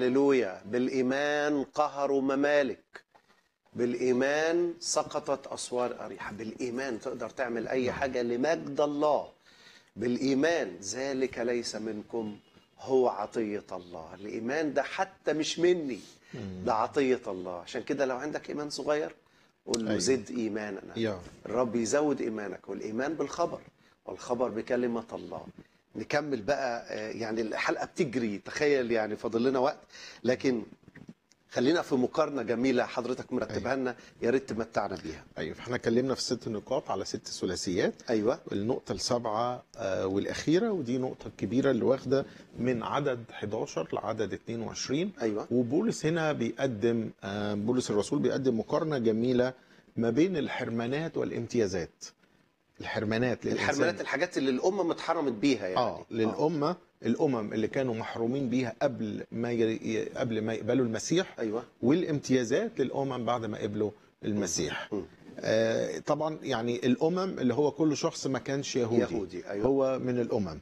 هللويا بالايمان قهروا ممالك بالايمان سقطت اسوار اريحه بالايمان تقدر تعمل اي حاجه لمجد الله بالايمان ذلك ليس منكم هو عطيه الله الايمان ده حتى مش مني ده عطيه الله عشان كده لو عندك ايمان صغير قول له أيوة. زد ايماننا يا الرب يزود ايمانك والايمان بالخبر والخبر بكلمه الله نكمل بقى آه، يعني الحلقه بتجري تخيل يعني فاضل لنا وقت لكن خلينا في مقارنه جميله حضرتك مرتبها لنا يا ريت تمتعنا بيها ايوه احنا اتكلمنا في ست نقاط على ست ثلاثيات ايوه النقطة السابعة آه، والأخيرة ودي نقطة كبيرة اللي واخدة من عدد 11 لعدد 22 ايوه وبولس هنا بيقدم آه، بولس الرسول بيقدم مقارنة جميلة ما بين الحرمانات والامتيازات الحرمانات للإنسان. الحرمانات الحاجات اللي الامه اتحرمت بيها يعني اه للأمة الأمم اللي كانوا محرومين بيها قبل ما ي... قبل ما يقبلوا المسيح ايوه والامتيازات للأمم بعد ما قبلوا المسيح مم. آه، طبعا يعني الامم اللي هو كل شخص ما كانش يهودي, يهودي، أيوة. هو من الامم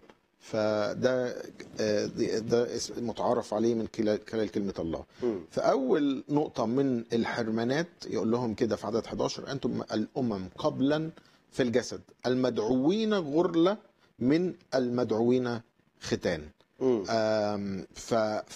فده آه، ده ده اسم متعارف عليه من خلال خلال كلمه الله مم. فاول نقطه من الحرمانات يقول لهم كده في عدد 11 انتم الامم قبلا في الجسد المدعوين غرله من المدعوين ختان مم. آم، ف-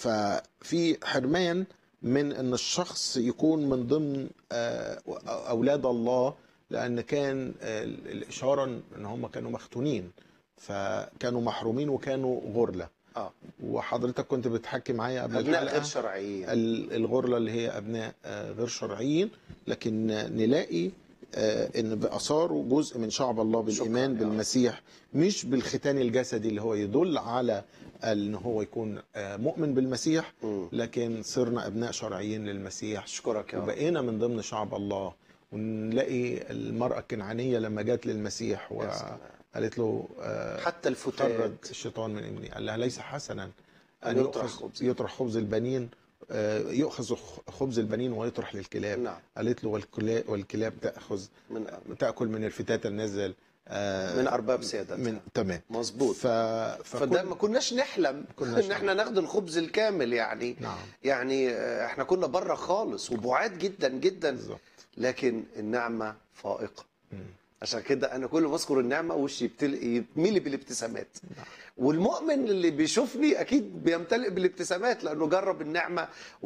ففي حرمان من ان الشخص يكون من ضمن آه، اولاد الله لان كان آه، الاشاره ان هم كانوا مختونين فكانوا محرومين وكانوا غرله اه وحضرتك كنت بتحكي معايا قبل ابناء الحلقه غير شرعيين ال- الغرله اللي هي ابناء آه، غير شرعيين لكن نلاقي آه، ان باثاره جزء من شعب الله بالايمان شكراً يا رب. بالمسيح مش بالختان الجسدي اللي هو يدل على ان هو يكون آه، مؤمن بالمسيح مم. لكن صرنا ابناء شرعيين للمسيح اشكرك يا رب وبقينا من ضمن شعب الله ونلاقي المرأة الكنعانية لما جت للمسيح يا سلام. وقالت له آه، حتى الفتات خرج الشيطان من ابني قال لها ليس حسنا أن أن يطرح يؤخذ خبز. يطرح خبز البنين آه، يؤخذ خبز البنين ويطرح للكلاب نعم قالت له والكلاب, والكلاب تأخذ من تأكل من الفتات النازل آه، من ارباب سيادتها من تمام مظبوط ف... فده ما كناش نحلم كناش ان احنا ناخد الخبز الكامل يعني نعم يعني آه، احنا كنا بره خالص وبعاد جدا جدا بالظبط لكن النعمه فائقه مم. عشان كده انا كل ما اذكر النعمه وشي يبتل- يتملي بالابتسامات والمؤمن اللي بيشوفني اكيد بيمتلئ بالابتسامات لانه جرب النعمه